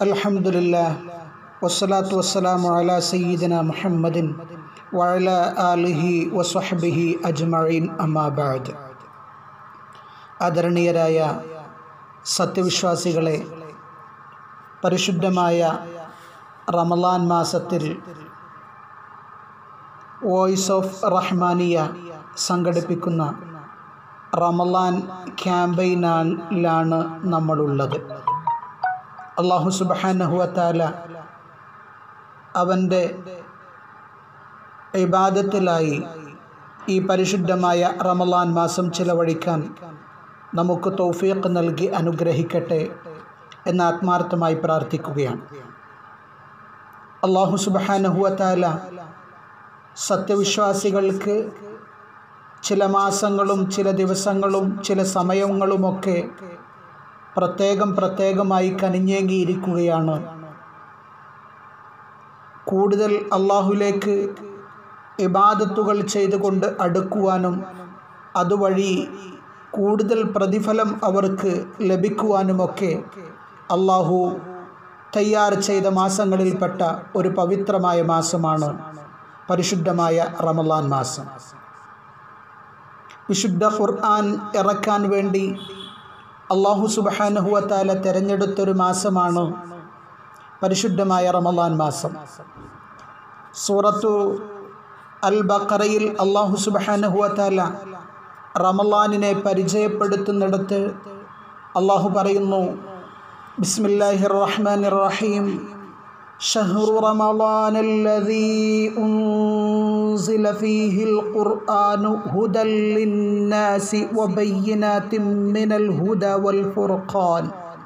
الحمد لله والصلاة والسلام على سيدنا محمد وعلى آله وصحبه أجمعين أما بعد ആദരണീയരായ സത്യവിശ്വാസികളെ പരിശുദ്ധമായ റമലാൻ മാസത്തിൽ വോയിസ് ഓഫ് റഹ്മാനിയ സംഘടിപ്പിക്കുന്ന റമലാൻ ക്യാമ്പയിനിലാണ് നമ്മളുള്ളത് അള്ളാഹു സുബാനഹുവത്താല അവൻ്റെ ഇബാദത്തിലായി ഈ പരിശുദ്ധമായ റമലാൻ മാസം ചിലവഴിക്കാൻ നമുക്ക് തൗഫീഖ് നൽകി അനുഗ്രഹിക്കട്ടെ എന്ന് ആത്മാർത്ഥമായി പ്രാർത്ഥിക്കുകയാണ് അള്ളാഹു സുബാനഹുവത്താല സത്യവിശ്വാസികൾക്ക് ചില മാസങ്ങളും ചില ദിവസങ്ങളും ചില സമയങ്ങളുമൊക്കെ പ്രത്യേകം പ്രത്യേകമായി കനിഞ്ഞേങ്ങിയിരിക്കുകയാണ് കൂടുതൽ അള്ളാഹുലേക്ക് ഇബാദത്തുകൾ ചെയ്തുകൊണ്ട് അടുക്കുവാനും അതുവഴി കൂടുതൽ പ്രതിഫലം അവർക്ക് ലഭിക്കുവാനുമൊക്കെ അള്ളാഹു തയ്യാർ ചെയ്ത മാസങ്ങളിൽപ്പെട്ട ഒരു പവിത്രമായ മാസമാണ് പരിശുദ്ധമായ റമലാൻ മാസം വിശുദ്ധ ഖുർആൻ ഇറക്കാൻ വേണ്ടി അള്ളാഹു സുബാനുഹുവത്താല തിരഞ്ഞെടുത്തൊരു മാസമാണ് പരിശുദ്ധമായ റമലാൻ മാസം സൂറത്തു അൽ ബക്കറയിൽ അള്ളാഹു സുബാനുഹുവത്താല റമലാനിനെ പരിചയപ്പെടുത്തുന്നിടത്ത് അള്ളാഹു പറയുന്നു ബിസ്മില്ലാഹിർ റഹ്മാനിർ റഹീം شهر رمضان الذي أنزل فيه القرآن هدى للناس وبينات من الهدى والفرقان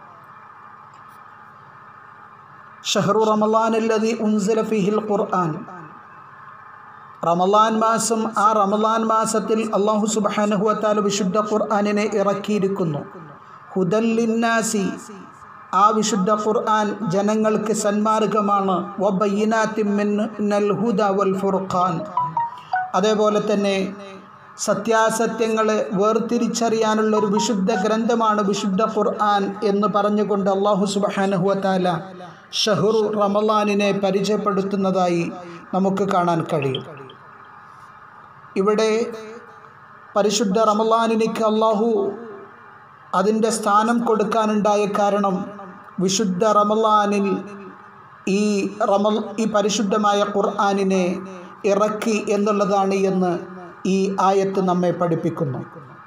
ഷഹറു റമലാൻ അല്ലതി ഉൻസില ഫിഹിൽ ഖുർആൻ റമലാൻ മാസം ആ റമലാൻ മാസത്തിൽ അള്ളാഹു സുബാനുഹുവത്താല വിശുദ്ധ ഖുർആാനിനെ ഇറക്കിയിരിക്കുന്നു ഹുദല്ലിന്നാസി ആ വിശുദ്ധ ഖുർആൻ ജനങ്ങൾക്ക് സന്മാർഗമാണ് വബയ്യനാത്തിമിന്നൽ ഹുദ വൽ ഫുർഖാൻ അതേപോലെ തന്നെ സത്യാസത്യങ്ങളെ വേർതിരിച്ചറിയാനുള്ള ഒരു വിശുദ്ധ ഗ്രന്ഥമാണ് വിശുദ്ധ ഖുർആൻ എന്ന് പറഞ്ഞുകൊണ്ട് അള്ളാഹു സുബാനഹുവത്താല ഷഹുറു റമലാനിനെ പരിചയപ്പെടുത്തുന്നതായി നമുക്ക് കാണാൻ കഴിയും ഇവിടെ പരിശുദ്ധ റമലാനിനിക്ക് അള്ളാഹു അതിൻ്റെ സ്ഥാനം കൊടുക്കാനുണ്ടായ കാരണം വിശുദ്ധ റമലാനിൽ ഈ റമൽ ഈ പരിശുദ്ധമായ ഖുർആാനിനെ ഇറക്കി എന്നുള്ളതാണ് എന്ന് ഈ ആയത്ത് നമ്മെ പഠിപ്പിക്കുന്നു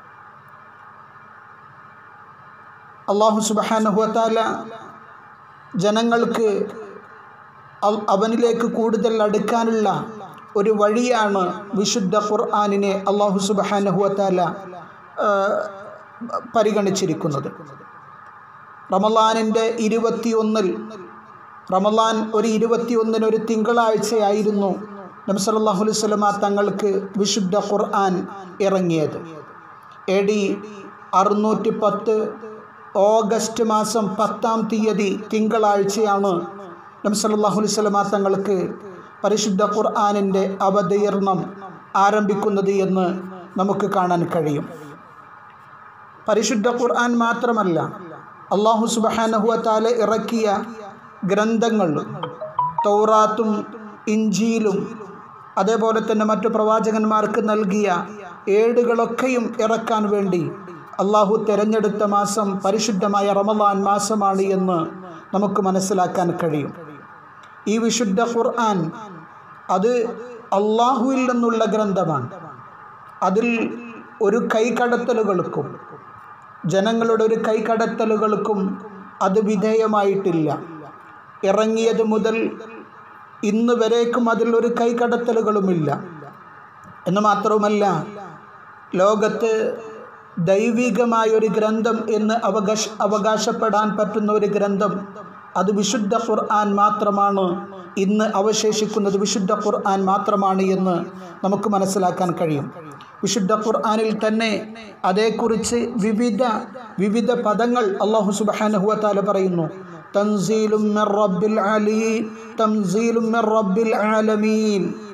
അള്ളാഹു സുബാനുഹത്താല ജനങ്ങൾക്ക് അവനിലേക്ക് കൂടുതൽ അടുക്കാനുള്ള ഒരു വഴിയാണ് വിശുദ്ധ ഖുർആാനിനെ അള്ളാഹു സുബാനുഹത്താല പരിഗണിച്ചിരിക്കുന്നത് റമലാനിൻ്റെ ഇരുപത്തിയൊന്നിൽ റമലാൻ ഒരു ഇരുപത്തിയൊന്നിന് ഒരു തിങ്കളാഴ്ചയായിരുന്നു നബ്സല്ലാഹു അലൈഹി സ്വലമ തങ്ങൾക്ക് വിശുദ്ധ ഖുർആൻ ഇറങ്ങിയത് എ ഡി അറുന്നൂറ്റി പത്ത് ഓഗസ്റ്റ് മാസം പത്താം തീയതി തിങ്കളാഴ്ചയാണ് നബ്സല്ലാഹു അലൈഹി സ്വലമ തങ്ങൾക്ക് പരിശുദ്ധ ഖുർആാനിൻ്റെ അവതീർണം ആരംഭിക്കുന്നത് എന്ന് നമുക്ക് കാണാൻ കഴിയും പരിശുദ്ധ ഖുർആൻ മാത്രമല്ല അള്ളാഹു സുബാനഹുവ താല ഇറക്കിയ ഗ്രന്ഥങ്ങൾ തൗറാത്തും ഇഞ്ചിയിലും അതേപോലെ തന്നെ മറ്റു പ്രവാചകന്മാർക്ക് നൽകിയ ഏടുകളൊക്കെയും ഇറക്കാൻ വേണ്ടി അള്ളാഹു തിരഞ്ഞെടുത്ത മാസം പരിശുദ്ധമായ റമലാൻ മാസമാണ് എന്ന് നമുക്ക് മനസ്സിലാക്കാൻ കഴിയും ഈ വിശുദ്ധ ഖുർആൻ അത് അള്ളാഹുവിൽ നിന്നുള്ള ഗ്രന്ഥമാണ് അതിൽ ഒരു കൈകടത്തലുകൾക്കും ജനങ്ങളുടെ ഒരു കൈകടത്തലുകൾക്കും അത് വിധേയമായിട്ടില്ല ഇറങ്ങിയത് മുതൽ ഇന്ന് വരേക്കും അതിൽ ഒരു കൈകടത്തലുകളുമില്ല എന്ന് മാത്രവുമല്ല ലോകത്ത് ദൈവികമായ ഒരു ഗ്രന്ഥം എന്ന് അവകാശ അവകാശപ്പെടാൻ പറ്റുന്ന ഒരു ഗ്രന്ഥം അത് വിശുദ്ധ ഖുർആൻ മാത്രമാണ് ഇന്ന് അവശേഷിക്കുന്നത് വിശുദ്ധ ഖുർആൻ മാത്രമാണ് എന്ന് നമുക്ക് മനസ്സിലാക്കാൻ കഴിയും വിശുദ്ധ ഖുർആനിൽ തന്നെ അതേക്കുറിച്ച് വിവിധ വിവിധ പദങ്ങൾ അള്ളാഹു സുബാനഹുവത്താല പറയുന്നു തൻസീലും മിർ റബ്ബിൽ അലീ തൻസീലും മിർ റബ്ബിൽ ആലമീൻ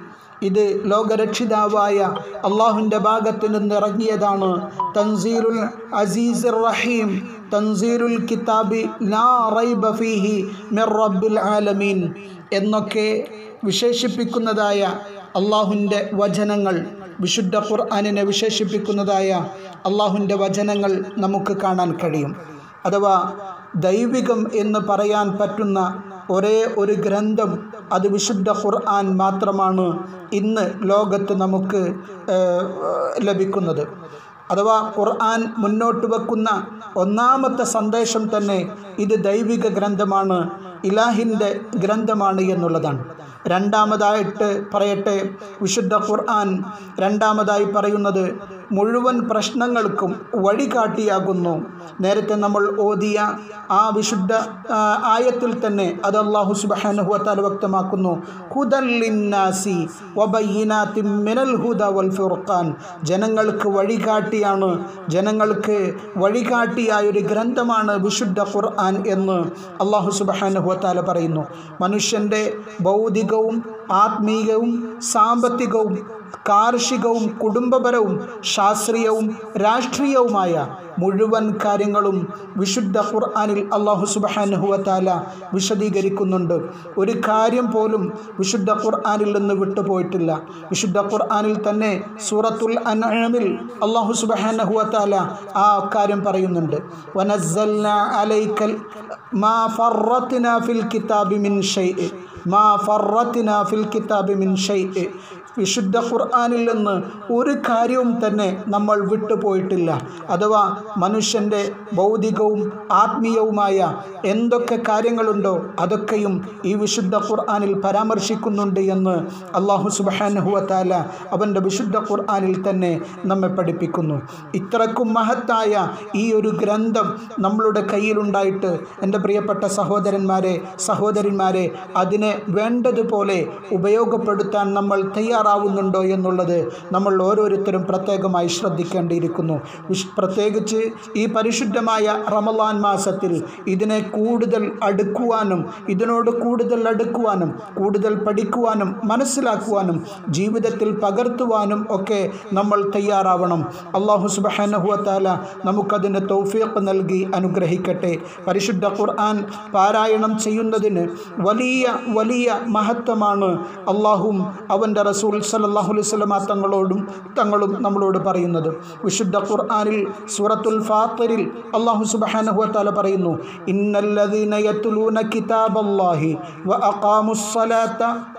ഇത് ലോകരക്ഷിതാവായ അള്ളാഹുവിൻ്റെ ഭാഗത്ത് നിന്ന് ഇറങ്ങിയതാണ് തൻസീലുൽ അസീസ് റഹീം തൻസീലുൽ കിതാബി ലാ റൈബ ഫീഹി മിർ റബ്ബിൽ ആലമീൻ എന്നൊക്കെ വിശേഷിപ്പിക്കുന്നതായ അള്ളാഹുവിൻ്റെ വചനങ്ങൾ വിശുദ്ധ ഖുർആാനിനെ വിശേഷിപ്പിക്കുന്നതായ അള്ളാഹുവിൻ്റെ വചനങ്ങൾ നമുക്ക് കാണാൻ കഴിയും അഥവാ ദൈവികം എന്ന് പറയാൻ പറ്റുന്ന ഒരേ ഒരു ഗ്രന്ഥം അത് വിശുദ്ധ ഖുർആൻ മാത്രമാണ് ഇന്ന് ലോകത്ത് നമുക്ക് ഏഹ്, ലഭിക്കുന്നത് അഥവാ ഖുർആൻ മുന്നോട്ട് വെക്കുന്ന ഒന്നാമത്തെ സന്ദേശം തന്നെ ഇത് ദൈവിക ഗ്രന്ഥമാണ് ഇലാഹിൻ്റെ ഗ്രന്ഥമാണ് എന്നുള്ളതാണ് രണ്ടാമതായിട്ട് പറയട്ടെ വിശുദ്ധ ഖുർആൻ രണ്ടാമതായി പറയുന്നത് മുഴുവൻ പ്രശ്നങ്ങൾക്കും വഴികാട്ടിയാകുന്നു നേരത്തെ നമ്മൾ ഓതിയ ആ വിശുദ്ധ ആ, ആയത്തിൽ തന്നെ അത് അള്ളാഹു സുബാനുഹുവത്താൽ വ്യക്തമാക്കുന്നു ഹുദല്ലിന്നാസി വബയ്യിനാത്തിൻ മിനൽ ഹുദ വൽ ഫുർഖാൻ ജനങ്ങൾക്ക് വഴികാട്ടിയാണ് ജനങ്ങൾക്ക് വഴികാട്ടിയായ ഒരു ഗ്രന്ഥമാണ് വിശുദ്ധ ഖുർആൻ എന്ന് അള്ളാഹു സുബാനുഹുവത്താല പറയുന്നു മനുഷ്യൻ്റെ ഭൗതികവും ആത്മീയവും സാമ്പത്തികവും കാർഷികവും കുടുംബപരവും ശാസ്ത്രീയവും രാഷ്ട്രീയവുമായ മുഴുവൻ കാര്യങ്ങളും വിശുദ്ധ ഖുർആനിൽ അള്ളാഹു സുബാനുഹുവത്താല വിശദീകരിക്കുന്നുണ്ട് ഒരു കാര്യം പോലും വിശുദ്ധ ഖുർആനിൽ നിന്ന് വിട്ടുപോയിട്ടില്ല വിശുദ്ധ ഖുർആനിൽ തന്നെ സൂറത്തുൽ അൻഅമിൽ അള്ളാഹു സുബാനുഹുവത്താല ആ കാര്യം പറയുന്നുണ്ട് വനസ്സൽന അലൈക്കൽ മാ ഫറത്ന ഫിൽ കിതാബി മിൻ ഷൈഇ മാ ഫറത്ന ഫിൽ കിതാബി മിൻ ഷൈഇ വിശുദ്ധ ഖുർആനിൽ നിന്ന് ഒരു കാര്യവും തന്നെ നമ്മൾ വിട്ടുപോയിട്ടില്ല അഥവാ മനുഷ്യൻ്റെ ഭൗതികവും ആത്മീയവുമായ എന്തൊക്കെ കാര്യങ്ങളുണ്ടോ അതൊക്കെയും ഈ വിശുദ്ധ ഖുർആനിൽ പരാമർശിക്കുന്നുണ്ട് എന്ന് അള്ളാഹു സുബാനുഹുവത്താല അവൻ്റെ വിശുദ്ധ ഖുർആനിൽ തന്നെ നമ്മെ പഠിപ്പിക്കുന്നു ഇത്രക്കും മഹത്തായ ഈ ഒരു ഗ്രന്ഥം നമ്മളുടെ കയ്യിലുണ്ടായിട്ട് എൻ്റെ പ്രിയപ്പെട്ട സഹോദരന്മാരെ സഹോദരിമാരെ അതിനെ വേണ്ടതുപോലെ ഉപയോഗപ്പെടുത്താൻ നമ്മൾ തയ്യാറാവുന്നുണ്ടോ എന്നുള്ളത് നമ്മൾ ഓരോരുത്തരും പ്രത്യേകമായി ശ്രദ്ധിക്കേണ്ടിയിരിക്കുന്നു വിശ് പ്രത്യേകിച്ച് ഈ പരിശുദ്ധമായ റമലാൻ മാസത്തിൽ ഇതിനെ കൂടുതൽ അടുക്കുവാനും ഇതിനോട് കൂടുതൽ അടുക്കുവാനും കൂടുതൽ പഠിക്കുവാനും മനസ്സിലാക്കുവാനും ജീവിതത്തിൽ പകർത്തുവാനും ഒക്കെ നമ്മൾ തയ്യാറാവണം അള്ളാഹു സുബാനഹുവത്താല നമുക്കതിന് തൗഫീഖ് നൽകി അനുഗ്രഹിക്കട്ടെ പരിശുദ്ധ ഖുർആൻ പാരായണം ചെയ്യുന്നതിന് വലിയ വലിയ മഹത്വമാണ് അള്ളാഹും അവൻ്റെ റസൂൽ സല്ലല്ലാഹു അലൈഹി വസല്ലമ തങ്ങളോടും തങ്ങളും നമ്മളോട് പറയുന്നത് വിശുദ്ധ ഖുർആനിൽ സൂറത്തുൽ ഫാത്തിറിൽ അള്ളാഹു സുബ്ഹാനഹു വതആല പറയുന്നു ഇന്നല്ലദീന യത്ലൂന കിതാബല്ലാഹി വഅഖാമുസ് സ്വലാത്ത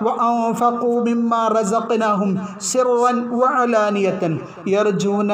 വഅൻഫഖൂ മിമ്മാ റസഖ്നാഹും സിർറൻ വഅലാനിയതൻ യർജൂന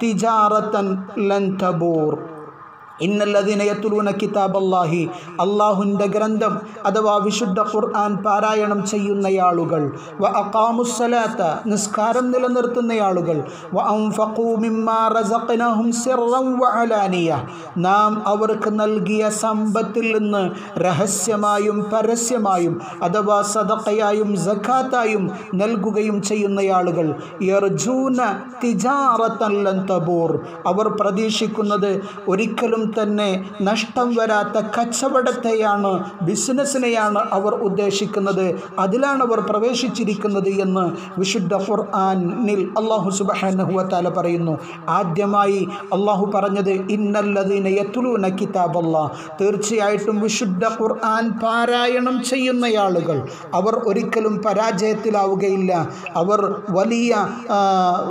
തിജാറതൻ ലൻ തബൂർ ഇന്നല്ലതിനെ യത്തുലൂന കിതാബല്ലാഹി അള്ളാഹുൻ്റെ ഗ്രന്ഥം അഥവാ വിശുദ്ധ ഖുർആൻ പാരായണം ചെയ്യുന്നയാളുകൾ വ അഖാമുസ്സലാത്ത നിസ്കാരം നിലനിർത്തുന്നയാളുകൾ വ അൻഫഖൂ മിമ്മാ റസഖ്നഹും സിർറൻ വ അലാനിയ നാം അവർക്ക് നൽകിയ സമ്പത്തിൽ നിന്ന് രഹസ്യമായും പരസ്യമായും അഥവാ സദഖയായും സഖാത്തായും നൽകുകയും ചെയ്യുന്നയാളുകൾ യർജൂന തിജാറത്തൻ ലൻ തബൂർ അവർ പ്രതീക്ഷിക്കുന്നത് ഒരിക്കലും തന്നെ നഷ്ടം വരാത്ത കച്ചവടത്തെയാണ് ബിസിനസ്സിനെയാണ് അവർ ഉദ്ദേശിക്കുന്നത് അതിലാണ് അവർ പ്രവേശിച്ചിരിക്കുന്നത് എന്ന് വിശുദ്ധ ഖുർആനിൽ അള്ളാഹു സുബാനഹുവത്താല പറയുന്നു ആദ്യമായി അള്ളാഹു പറഞ്ഞത് ഇന്നല്ലതീന യത്തുലൂന കിതാബല്ലാ തീർച്ചയായിട്ടും വിശുദ്ധ ഖുർആൻ പാരായണം ചെയ്യുന്നയാളുകൾ അവർ ഒരിക്കലും പരാജയത്തിലാവുകയില്ല അവർ വലിയ ആ,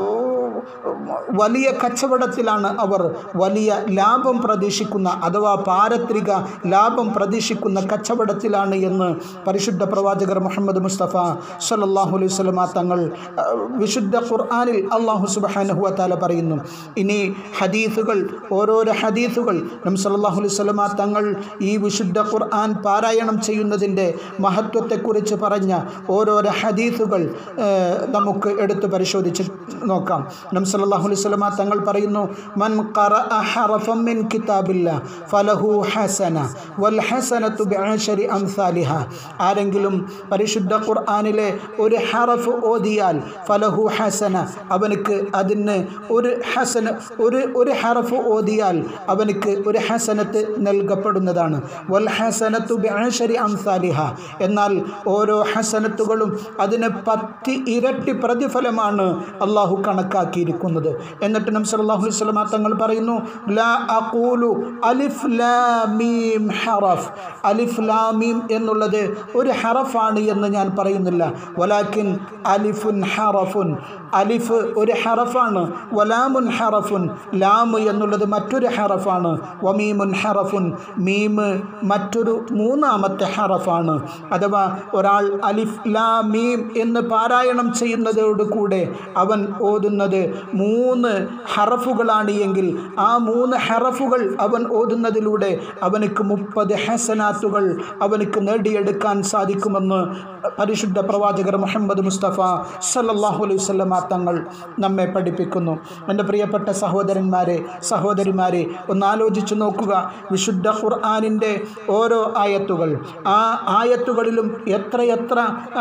വലിയ കച്ചവടത്തിലാണ് അവർ വലിയ ലാഭം പ്രതീക്ഷിക്കുന്ന അഥവാ പാരത്രിക ലാഭം പ്രതീക്ഷിക്കുന്ന കച്ചവടത്തിലാണ് എന്ന് പരിശുദ്ധ പ്രവാചകർ മുഹമ്മദ് മുസ്തഫ സല്ലല്ലാഹു അലൈഹി വസല്ലമ തങ്ങൾ ആ, വിശുദ്ധ ഖുർആനിൽ അള്ളാഹു സുബ്ഹാനഹു വതആല പറയുന്നു ഇനി ഹദീസുകൾ ഓരോരോ ഹദീസുകൾ നം സല്ലല്ലാഹു അലൈഹി വസല്ലമ തങ്ങൾ ഈ വിശുദ്ധ ഖുർആൻ പാരായണം ചെയ്യുന്നതിൻ്റെ മഹത്വത്തെക്കുറിച്ച് പറഞ്ഞ ഓരോരോ ഹദീസുകൾ ആ, നമുക്ക് എടുത്ത് പരിശോധിച്ച് നോക്കാം നം സല്ലല്ലാഹു അലൈഹി വസല്ലമ തങ്ങൾ പറയുന്നു മൻ ഖറഅ ഹറഫൻ മിൻ കിതാബില്ല ഫലഹു ഹസന വൽ ഹസനത്തു ബിഅശരി അംസാലിഹ ആരെങ്കിലും പരിശുദ്ധ ഖുർആനിലെ ഒരു ഹറഫ് ഓതിയാൽ ഫലഹു ഹസന അവനക്ക് അതിന് ഒരു ഹസന ഒരു ഒരു ഹറഫ് ഓതിയാൽ അവനക്ക് ഒരു ഹസനത്ത് നൽകപ്പെടുന്നതാണ് വൽ ഹസനത്തു ബിഅശരി അംസാലിഹ എന്നാൽ ഓരോ ഹസനത്തുകളും അതിന് പത്ത് ഇരട്ടി പ്രതിഫലമാണ് അള്ളാഹു കണക്കാക്കിയിരിക്കുന്നത് എന്നിട്ട് നം സല്ലല്ലാഹു അലൈഹി വസല്ലമ തങ്ങൾ പറയുന്നു ലാ അഖൂലു അലിഫ് ലാ മീം ഹറഫ് അലിഫ് ലാ മീം എന്നുള്ളത് ഒരു ഹറഫാണ് എന്ന് ഞാൻ പറയുന്നില്ല വലാക്കിൻ അലിഫുൻ ഹറഫുൻ അലിഫ് ഒരു ഹറഫാണ് വലാമുൻ ഹറഫുൻ ലാമ് എന്നുള്ളത് മറ്റൊരു ഹറഫാണ് വമീമുൻ ഹറഫുൻ മീമ് മറ്റൊരു മൂന്നാമത്തെ ഹറഫാണ് അഥവാ ഒരാൾ അലിഫ് ലാ മീം എന്ന് പാരായണം ചെയ്യുന്നതോടുകൂടെ അവൻ ഓതുന്നത് മൂന്ന് ഹറഫുകളാണ് എങ്കിൽ ആ മൂന്ന് ഹറഫുകൾ അവൻ ഓതുന്നതിലൂടെ അവനക്ക് മുപ്പത് ഹസനാത്തുകൾ അവനക്ക് നേടിയെടുക്കാൻ സാധിക്കുമെന്ന് പരിശുദ്ധ പ്രവാചകർ മുഹമ്മദ് മുസ്തഫ സല്ലല്ലാഹു അലൈഹി വസല്ലമ തങ്ങൾ നമ്മെ പഠിപ്പിക്കുന്നു എൻ്റെ പ്രിയപ്പെട്ട സഹോദരന്മാരെ സഹോദരിമാരെ ഒന്ന് ആലോചിച്ച് നോക്കുക വിശുദ്ധ ഖുർആാനിൻ്റെ ഓരോ ആയത്തുകൾ ആ ആയത്തുകളിലും എത്രയെത്ര ആ,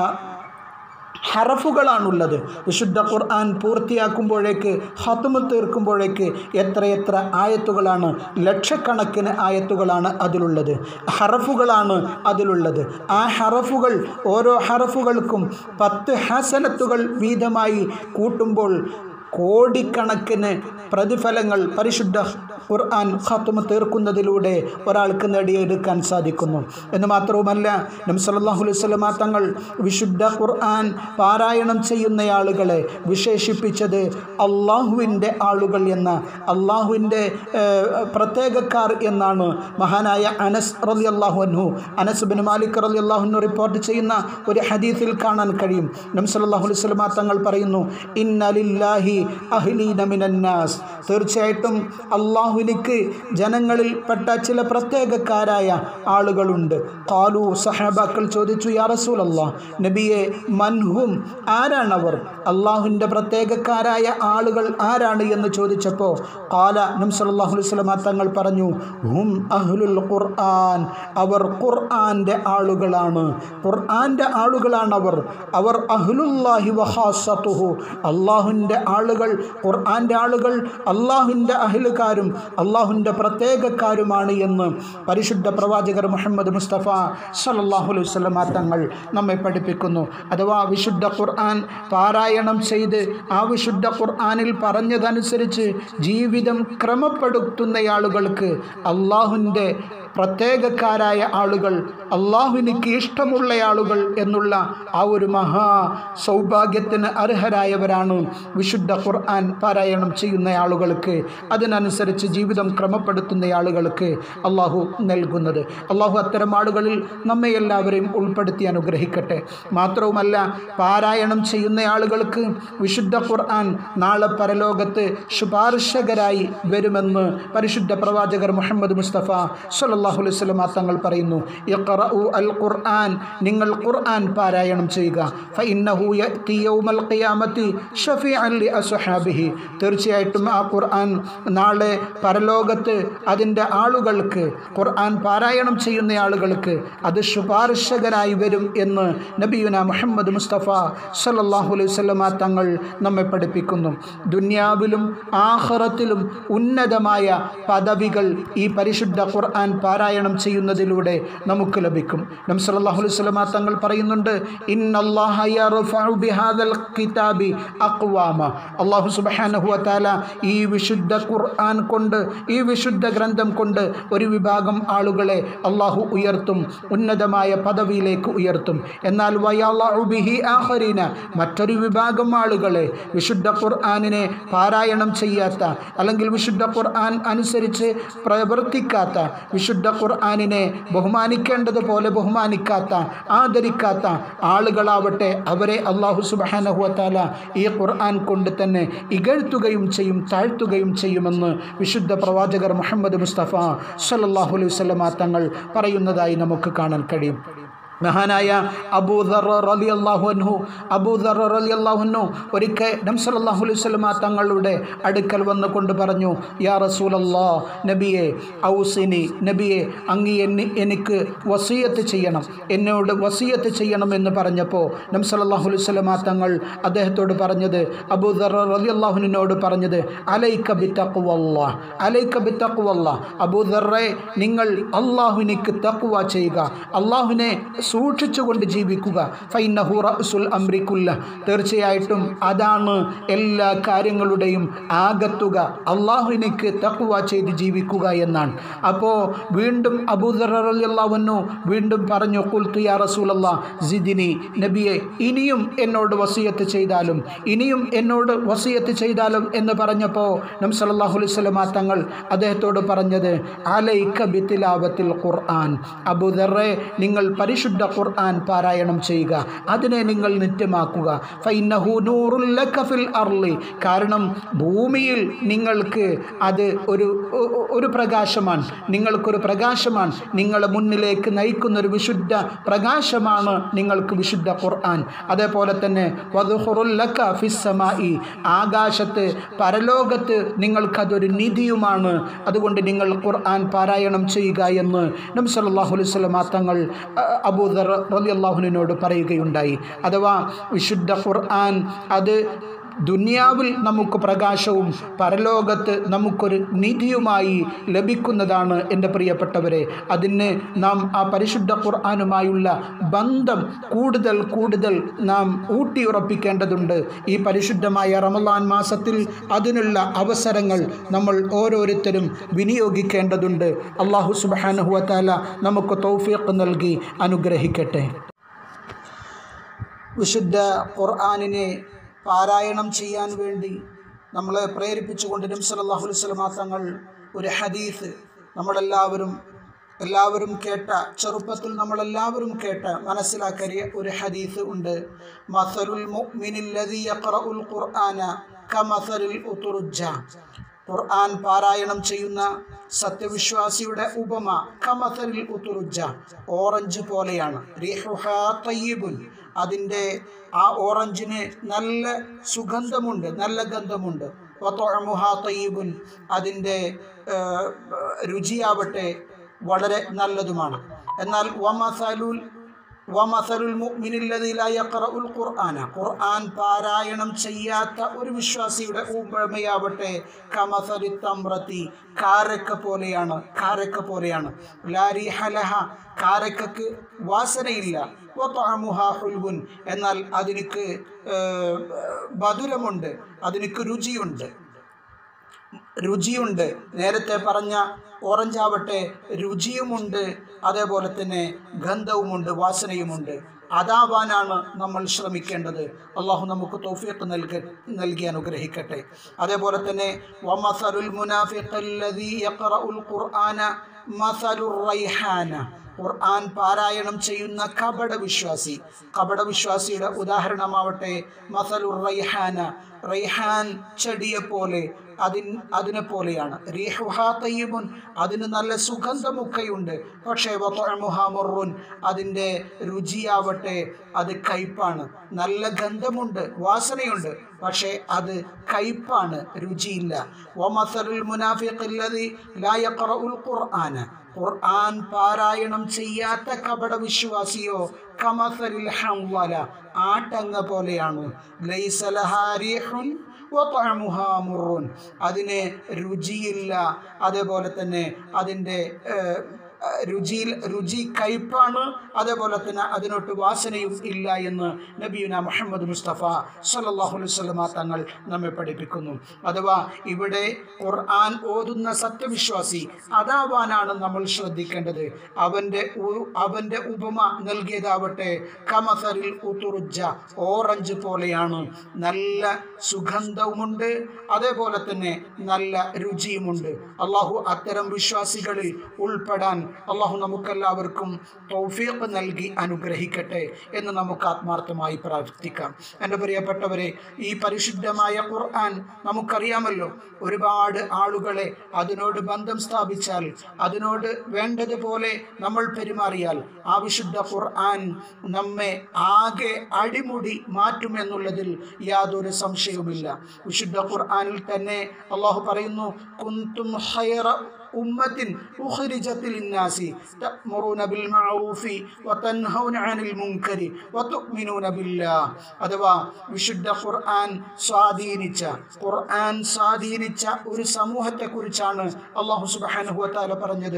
ഹറഫുകളാണുള്ളത് വിശുദ്ധ ഖുർആൻ പൂർത്തിയാക്കുമ്പോഴേക്ക് ഹത്തുമ് തീർക്കുമ്പോഴേക്ക് എത്രയെത്ര ആയത്തുകളാണ് ലക്ഷക്കണക്കിന് ആയത്തുകളാണ് അതിലുള്ളത് ഹറഫുകളാണ് അതിലുള്ളത് ആ ഹറഫുകൾ ഓരോ ഹറഫുകൾക്കും പത്ത് ഹസനത്തുകൾ വീതമായി കൂട്ടുമ്പോൾ കോടിക്കണക്കിന് പ്രതിഫലങ്ങൾ പരിശുദ്ധ ഖുർആൻ ഖത്തുമ തീർക്കുന്നതിലൂടെ ഒരാൾക്ക് നേടിയെടുക്കാൻ സാധിക്കുന്നു എന്ന് മാത്രവുമല്ല നബി സല്ലല്ലാഹു അലൈഹി വസല്ലമ തങ്ങൾ വിശുദ്ധ ഖുർആൻ പാരായണം ചെയ്യുന്ന ആളുകളെ വിശേഷിപ്പിച്ചത് അള്ളാഹുവിൻ്റെ ആളുകൾ എന്ന അള്ളാഹുവിൻ്റെ പ്രത്യേകക്കാർ എന്നാണ് മഹാനായ അനസ് റലി അള്ളാഹു അൻഹു അനസ് ബിൻ മാലിക് റലി അള്ളാഹുനു റിപ്പോർട്ട് ചെയ്യുന്ന ഒരു ഹദീസിൽ കാണാൻ കഴിയും നബി സല്ലല്ലാഹു അലൈഹി വസല്ലമ തങ്ങൾ പറയുന്നു ഇന്നലില്ലാഹി അഹ്ലീന മിനന്നാസ് തീർച്ചയായിട്ടും അള്ളാഹുവിനിക്ക് ജനങ്ങളിൽ പെട്ട ചില പ്രത്യേകക്കാരായ ആളുകളുണ്ട് കാലു സഹാബാക്കൾ ചോദിച്ചു യാ റസൂൽ അള്ളാഹ് നബിയെ മൻഹും ആരാണവർ അള്ളാഹുവിൻ്റെ പ്രത്യേകക്കാരായ ആളുകൾ ആരാണ് എന്ന് ചോദിച്ചപ്പോൾ കാല നം സല്ലല്ലാഹു അലൈഹി വസല്ലമ തങ്ങൾ പറഞ്ഞു ഹും അഹ്ലുൽ ഖുർആൻ അവർ ഖുർആൻ്റെ ആളുകളാണ് ഖുർആൻ്റെ ആളുകളാണ് അവർ അവർ അഹ്ലുല്ലാഹി വഹാസത്തുഹു അള്ളാഹുവിൻ്റെ ആളുകൾ ഖുർആൻ്റെ ആളുകൾ അള്ളാഹുവിൻ്റെ അഹ്ലുകാരും അള്ളാഹുവിൻ്റെ പ്രത്യേകക്കാരുമാണ് എന്ന് പരിശുദ്ധ പ്രവാചകർ മുഹമ്മദ് മുസ്തഫ സല്ലല്ലാഹു അലൈഹി വസല്ലമ തങ്ങൾ നമ്മെ പഠിപ്പിക്കുന്നു അഥവാ വിശുദ്ധ ഖുർആൻ പാരായണം ചെയ്ത് ആ വിശുദ്ധ ഖുർആനിൽ പറഞ്ഞതനുസരിച്ച് ജീവിതം ക്രമപ്പെടുത്തുന്ന ആളുകൾക്ക് അള്ളാഹുവിൻ്റെ പ്രത്യേകക്കാരായ ആളുകൾ അള്ളാഹുവിനിക്ക് ഇഷ്ടമുള്ള ആളുകൾ എന്നുള്ള ആ ഒരു മഹാ സൗഭാഗ്യത്തിന് അർഹരായവരാണ് വിശുദ്ധ ഖുർആൻ പാരായണം ചെയ്യുന്ന ആളുകൾക്ക് അതിനനുസരിച്ച് ജീവിതം ക്രമപ്പെടുത്തുന്ന ആളുകൾക്ക് അള്ളാഹു നൽകുന്നത് അള്ളാഹു അത്തരം ആളുകളിൽ നമ്മെ എല്ലാവരെയും ഉൾപ്പെടുത്തി അനുഗ്രഹിക്കട്ടെ മാത്രവുമല്ല പാരായണം ചെയ്യുന്ന ആളുകൾക്ക് വിശുദ്ധ ഖുർആൻ നാളെ പരലോകത്ത് ശുപാർശകരായി വരുമെന്ന് പരിശുദ്ധ പ്രവാചകർ മുഹമ്മദ് മുസ്തഫ സല്ലല്ലാഹു അലൈഹി വസല്ലമ തങ്ങൾ പറയുന്നു ഇഖ്റഉ അൽ ഖുർആൻ നിങ്ങൾ ഖുർആൻ പാരായണം ചെയ്യുക ഫഇന്നഹു യഅതി യൗമൽ ഖിയാമത്തി ഷഫീഅൻ ലി അസ്ഹാബിഹി തീർച്ചയായിട്ടും ആ ഖുർആൻ നാളെ പരലോകത്ത് അതിൻ്റെ ആളുകൾക്ക് ഖുർആൻ പാരായണം ചെയ്യുന്ന ആളുകൾക്ക് അത് ശുപാർശകനായി വരും എന്ന് നബിയുന മുഹമ്മദ് മുസ്തഫ സല്ലല്ലാഹു അലൈഹി വസല്ലമ തങ്ങൾ നമ്മെ പഠിപ്പിക്കുന്നു ദുന്യാവിലും ആഖിറത്തിലും ഉന്നതമായ പദവികൾ ഈ പരിശുദ്ധ ഖുർആൻ പാരായണം ചെയ്യുന്നതിലൂടെ നമുക്ക് ലഭിക്കും നം സല്ലല്ലാഹു അലൈഹി വസല്ലമ തങ്ങൾ പറയുന്നുണ്ട് ഇന്നല്ലാഹ യർഫഉ ബിഹാദൽ കിതാബി അഖ്വാമ അല്ലാഹു സുബ്ഹാനഹു വ തആല ഈ വിശുദ്ധ ഖുർആൻ കൊണ്ട് ഈ വിശുദ്ധ ഗ്രന്ഥം കൊണ്ട് ഒരു വിഭാഗം ആളുകളെ അള്ളാഹു ഉയർത്തും ഉന്നതമായ പദവിയിലേക്ക് ഉയർത്തും എന്നാൽ വയല്ലാഹു ബിഹി ആഖരീന മറ്റൊരു വിഭാഗം ആളുകളെ വിശുദ്ധ ഖുർആനിനെ പാരായണം ചെയ്യാത്ത അല്ലെങ്കിൽ വിശുദ്ധ ഖുർആൻ അനുസരിച്ച് പ്രവർത്തിക്കാത്ത വിശുദ്ധ ഖുർആനിനെ ബഹുമാനിക്കേണ്ടതുപോലെ ബഹുമാനിക്കാത്ത ആദരിക്കാത്ത ആളുകളാവട്ടെ അവരെ അള്ളാഹു സുബാനഹുവത്താല ഈ ഖുർആൻ കൊണ്ട് തന്നെ ഇകഴ്ത്തുകയും ചെയ്യും താഴ്ത്തുകയും ചെയ്യുമെന്ന് വിശുദ്ധ പ്രവാചകർ മുഹമ്മദ് മുസ്തഫ സല്ലല്ലാഹു അലൈഹി വസല്ലമ തങ്ങൾ പറയുന്നതായി നമുക്ക് കാണാൻ കഴിയും മഹാനായ അബൂദർ റലി അള്ളാഹുഅൻഹു അബൂദർ റലി അള്ളാഹുനു ഒരിക്കൽ നംസലല്ലാഹു അലൈഹി സ്വലമ തങ്ങളുടെ അടുക്കൽ വന്നുകൊണ്ട് പറഞ്ഞു യാ റസൂലല്ലാ നബിയെ ഔസിനി നബിയെ അങ്ങ് എന്നെ എനിക്ക് വസീയത്ത് ചെയ്യണം എന്നോട് വസീയത്ത് ചെയ്യണം എന്ന് പറഞ്ഞപ്പോൾ നംസലല്ലാഹു അലൈഹി സ്വലമ തങ്ങൾ അദ്ദേഹത്തോട് പറഞ്ഞത് അബൂദർ റലി അള്ളാഹുവിനോട് പറഞ്ഞത് അലൈക്ക ബിത്തക്കുവല്ല അലൈക്ക ബിത്തക്കുവല്ല അബൂദറെ നിങ്ങൾ അള്ളാഹുവിനിക്ക് തക്കുവ ചെയ്യുക അള്ളാഹുവിനെ സൂക്ഷിച്ചുകൊണ്ട് ജീവിക്കുക ഫൈനഹു റസുൽ അമ്രിക്കുല്ല തീർച്ചയായിട്ടും അതാണ് എല്ലാ കാര്യങ്ങളുടെയും ആകത്തുക അള്ളാഹുവിനിക്ക് തക്കുവ ചെയ്ത് ജീവിക്കുക എന്നാണ് അപ്പോൾ വീണ്ടും അബൂദറല്ലാവുന്നു വീണ്ടും പറഞ്ഞു കുൽത്തു യാ റസൂലല്ലാ ജിദിനി നബിയെ ഇനിയും എന്നോട് വസീയത്ത് ചെയ്താലും ഇനിയും എന്നോട് വസീയത്ത് ചെയ്താലും എന്ന് പറഞ്ഞപ്പോൾ നം സല്ലല്ലാഹു അലൈഹി വസല്ലമ തങ്ങൾ അദ്ദേഹത്തോട് പറഞ്ഞത് അലൈക ബിത്തിലാവത്തിൽ ഖുർആൻ അബൂദറെ നിങ്ങൾ പരിശുദ്ധ ഖുർആൻ പാരായണം ചെയ്യുക അതിനെ നിങ്ങൾ നിത്യമാക്കുക ഫൈനഹു നൂറുൽ ലക ഫിൽ അർളി കാരണം ഭൂമിയിൽ നിങ്ങൾക്ക് അത് ഒരു ഒരു പ്രകാശമാണ് നിങ്ങൾക്കൊരു പ്രകാശമാണ് നിങ്ങളെ മുന്നിലേക്ക് നയിക്കുന്ന ഒരു വിശുദ്ധ പ്രകാശമാണ് നിങ്ങൾക്ക് വിശുദ്ധ ഖുർആൻ അതേപോലെ തന്നെ വധുഹുറുൽ ലക ഫിസ്സമായി ആകാശത്ത് പരലോകത്ത് നിങ്ങൾക്കതൊരു നിധിയുമാണ് അതുകൊണ്ട് നിങ്ങൾ ഖുർആൻ പാരായണം ചെയ്യുക എന്ന് നബി സല്ലല്ലാഹു അലൈഹി വസല്ലം തങ്ങൾ അബൂദർ റളിയല്ലാഹുവിനോട് പറയുകയുണ്ടായി അഥവാ വിശുദ്ധ ഖുർആൻ അത് ദുനിയാവിൽ നമുക്ക് പ്രകാശവും പരലോകത്ത് നമുക്കൊരു നിധിയുമായി ലഭിക്കുന്നതാണ് എൻ്റെ പ്രിയപ്പെട്ടവരെ അതിന് നാം ആ പരിശുദ്ധ ഖുർആാനുമായുള്ള ബന്ധം കൂടുതൽ കൂടുതൽ നാം ഊട്ടിയുറപ്പിക്കേണ്ടതുണ്ട് ഈ പരിശുദ്ധമായ റമലാൻ മാസത്തിൽ അതിനുള്ള അവസരങ്ങൾ നമ്മൾ ഓരോരുത്തരും വിനിയോഗിക്കേണ്ടതുണ്ട് അള്ളാഹു സുബാനുഹുവത്താല നമുക്ക് തൗഫീഖ് നൽകി അനുഗ്രഹിക്കട്ടെ വിശുദ്ധ ഖുർആാനിനെ പാരായണം ചെയ്യാൻ വേണ്ടി നമ്മളെ പ്രേരിപ്പിച്ചുകൊണ്ട് നബ്സലാഹു വസ്ലമാ തങ്ങൾ ഒരു ഹദീസ് നമ്മളെല്ലാവരും എല്ലാവരും കേട്ട ചെറുപ്പത്തിൽ നമ്മളെല്ലാവരും കേട്ട മനസ്സിലാക്കിയ ഒരു ഹദീസ് ഉണ്ട് മസലുൽ മുഅ്മിനില്ലദീ യഖറഉൽ ഖുർആന കമസലിൽ ഉതുറുജ്ജ ഖുർആൻ പാരായണം ചെയ്യുന്ന സത്യവിശ്വാസിയുടെ ഉപമ കമസലിൽ ഉതുറുജ്ജ ഓറഞ്ച് പോലെയാണ് റീഹുഹാ തയ്യിബുൻ അതിൻ്റെ ആ ഓറഞ്ചിന് നല്ല സുഗന്ധമുണ്ട് നല്ല ഗന്ധമുണ്ട് വത്തൊഴമുഹാ തയ്യബുൻ അതിൻ്റെ രുചിയാവട്ടെ വളരെ നല്ലതുമാണ് എന്നാൽ വമസലുൽ വമസലുൽ മുഅ്മിനില്ലദീലായഖറഉൽ ഖുർആന ഖുർആൻ പാരായണം ചെയ്യാത്ത ഒരു വിശ്വാസിയുടെ ഉപമയാവട്ടെ കമസലി തമ്രത്തി കാരക്ക പോലെയാണ് കാരക്ക പോലെയാണ് ലാരി ഹലഹ കാരക്കക്ക് വാസനയില്ല ഹുൽവുൻ എന്നാൽ അതിനിക്ക് മധുരമുണ്ട് അതിനിക്ക് രുചിയുണ്ട് രുചിയുണ്ട് നേരത്തെ പറഞ്ഞ ഓറഞ്ച് ആവട്ടെ രുചിയുമുണ്ട് അതേപോലെ തന്നെ ഗന്ധവുമുണ്ട് വാസനയുമുണ്ട് അതാവാനാണ് നമ്മൾ ശ്രമിക്കേണ്ടത് അള്ളാഹു നമുക്ക് തോഫിയൊക്കെ നൽക നൽകി അനുഗ്രഹിക്കട്ടെ അതേപോലെ തന്നെ വമസലുൽ മുനാഫിഖല്ലദീ യഖറഉൽ ഖുർആന മസലുർ റൈഹാന ഖുർആൻ പാരായണം ചെയ്യുന്ന കപട വിശ്വാസി കപട വിശ്വാസിയുടെ ഉദാഹരണമാവട്ടെ മസലുർ റൈഹാന റൈഹാൻ ചെടിയെ പോലെ അതിൻ അതിനെ പോലെയാണ് റീഹുഹാ തയ്യബുൻ അതിന് നല്ല സുഗന്ധമൊക്കെയുണ്ട് പക്ഷേ വമുറുൻ അതിൻ്റെ രുചിയാവട്ടെ അത് കയ്പാണ് നല്ല ഗന്ധമുണ്ട് വാസനയുണ്ട് പക്ഷേ അത് കയ്പാണ് രുചിയില്ല വമസലുൽ മുനാഫിഖല്ലദി ലാ യഖറഉൽ ഖുർആന ഖുർആൻ പാരായണം ചെയ്യാത്ത കപട വിശ്വാസിയോ കമസലിൽ ഹംവല ആട്ടങ്ങ പോലെയാണ് ലൈസലഹാരിഹുൻ മുറുൻ അതിന് രുചിയില്ല അതേപോലെ തന്നെ അതിൻ്റെ രുചിയിൽ രുചി കയ്പാണ് അതേപോലെ തന്നെ അതിനൊട്ട് വാസനയും ഇല്ല എന്ന് നബിയുന മുഹമ്മദ് മുസ്തഫ സല്ലാഹു വസ്ലമ തങ്ങൾ നമ്മെ പഠിപ്പിക്കുന്നു അഥവാ ഇവിടെ ഖുർആൻ ഓതുന്ന സത്യവിശ്വാസി അതാവാനാണ് നമ്മൾ ശ്രദ്ധിക്കേണ്ടത് അവൻ്റെ അവൻ്റെ ഉപമ നൽകിയതാവട്ടെ കമസറിൽ ഉത്തുറുജ ഓറഞ്ച് പോലെയാണ് നല്ല സുഗന്ധവുമുണ്ട് അതേപോലെ തന്നെ നല്ല രുചിയുമുണ്ട് അള്ളാഹു അത്തരം വിശ്വാസികളിൽ ഉൾപ്പെടാൻ അള്ളാഹു നമുക്കെല്ലാവർക്കും തൗഫീഖ് നൽകി അനുഗ്രഹിക്കട്ടെ എന്ന് നമുക്ക് ആത്മാർത്ഥമായി പ്രാർത്ഥിക്കാം എൻ്റെ പ്രിയപ്പെട്ടവരെ ഈ പരിശുദ്ധമായ ഖുർആൻ നമുക്കറിയാമല്ലോ ഒരുപാട് ആളുകളെ അതിനോട് ബന്ധം സ്ഥാപിച്ചാൽ അതിനോട് വേണ്ടതുപോലെ നമ്മൾ പെരുമാറിയാൽ ആ വിശുദ്ധ ഖുർആൻ നമ്മെ ആകെ അടിമുടി മാറ്റുമെന്നുള്ളതിൽ യാതൊരു സംശയവുമില്ല വിശുദ്ധ ഖുർആനിൽ തന്നെ അള്ളാഹു പറയുന്നു കുന്തും ഹൈറ ഉമ്മത്തിൻ ഉഖ്രിജത്തിൽ ഇന്നാസി തഅ്മുറൂന ബിൽ മഅറൂഫി വതൻഹൗന അനിൽ മുൻകരി വതുഅ്മിനൂന ബില്ലാഹ് അഥവാ വിശുദ്ധ ഖുർആൻ സ്വാധീനിച്ച ഖുർആൻ സ്വാധീനിച്ച ഒരു സമൂഹത്തെക്കുറിച്ചാണ് അള്ളാഹു സുബ്ഹാനഹു വതആല പറഞ്ഞത്